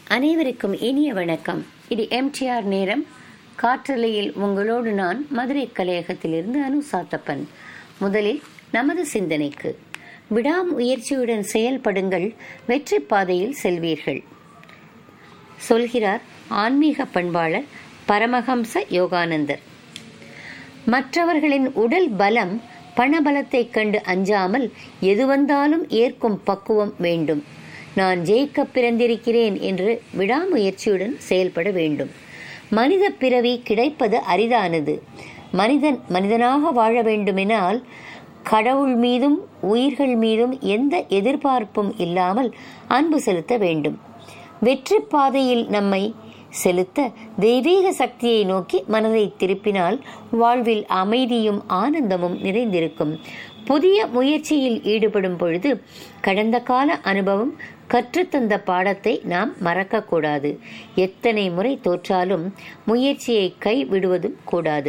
அனைவருக்கும் இனிய வணக்கம் இது எம்டிஆர் நேரம் காற்றலையில் உங்களோடு நான் மதுரை கலையகத்திலிருந்து அனு சாத்தப்பன் முதலில் நமது சிந்தனைக்கு விடாமுயற்சியுடன் செயல்படுங்கள் வெற்றி பாதையில் செல்வீர்கள் சொல்கிறார் ஆன்மீக பண்பாளர் பரமஹம்ச யோகானந்தர் மற்றவர்களின் உடல் பலம் பணபலத்தைக் கண்டு அஞ்சாமல் எது வந்தாலும் ஏற்கும் பக்குவம் வேண்டும் நான் ஜெயிக்க பிறந்திருக்கிறேன் என்று விடாமுயற்சியுடன் செயல்பட வேண்டும் மனித பிறவி கிடைப்பது அரிதானது மனிதன் மனிதனாக வாழ வேண்டுமெனால் கடவுள் மீதும் உயிர்கள் மீதும் எந்த எதிர்பார்ப்பும் இல்லாமல் அன்பு செலுத்த வேண்டும் வெற்றி பாதையில் நம்மை செலுத்த தெய்வீக சக்தியை நோக்கி மனதை திருப்பினால் வாழ்வில் அமைதியும் ஆனந்தமும் நிறைந்திருக்கும் புதிய முயற்சியில் ஈடுபடும் பொழுது கடந்த கால அனுபவம் கற்றுத்தந்த பாடத்தை நாம் மறக்கக்கூடாது எத்தனை முறை தோற்றாலும் முயற்சியை கைவிடுவதும் கூடாது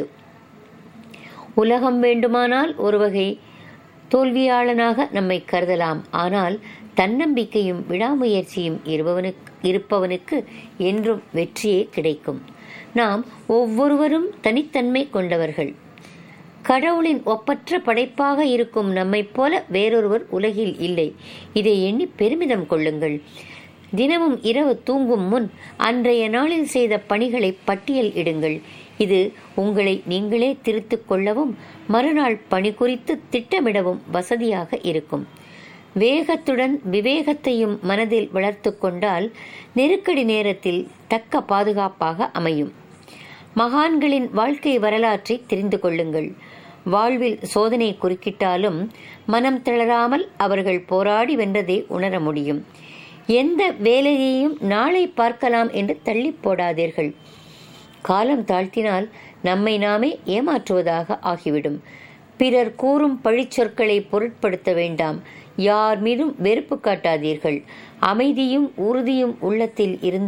உலகம் வேண்டுமானால் ஒரு வகை தோல்வியாளனாக நம்மை கருதலாம் ஆனால் தன்னம்பிக்கையும் விடாமுயற்சியும் இருப்பவனுக்கு இருப்பவனுக்கு என்றும் வெற்றியே கிடைக்கும் நாம் ஒவ்வொருவரும் தனித்தன்மை கொண்டவர்கள் கடவுளின் ஒப்பற்ற படைப்பாக இருக்கும் நம்மைப் போல வேறொருவர் உலகில் இல்லை இதை எண்ணி பெருமிதம் கொள்ளுங்கள் தினமும் இரவு தூங்கும் முன் அன்றைய நாளில் செய்த பணிகளை பட்டியல் இடுங்கள் இது உங்களை நீங்களே திருத்திக் கொள்ளவும் மறுநாள் பணி குறித்து திட்டமிடவும் வசதியாக இருக்கும் வேகத்துடன் விவேகத்தையும் மனதில் வளர்த்து கொண்டால் நெருக்கடி நேரத்தில் தக்க பாதுகாப்பாக அமையும் மகான்களின் வாழ்க்கை வரலாற்றை தெரிந்து கொள்ளுங்கள் வாழ்வில் சோதனை குறுக்கிட்டாலும் மனம் தளராமல் அவர்கள் போராடி வென்றதை உணர முடியும் எந்த வேலையையும் நாளை பார்க்கலாம் என்று தள்ளி போடாதீர்கள் காலம் தாழ்த்தினால் நம்மை நாமே ஏமாற்றுவதாக ஆகிவிடும் பிறர் கூறும் பழிச்சொற்களை பொருட்படுத்த வேண்டாம் யார் மீதும் வெறுப்பு காட்டாதீர்கள் அமைதியும் உறுதியும் உள்ளத்தில் இருந்து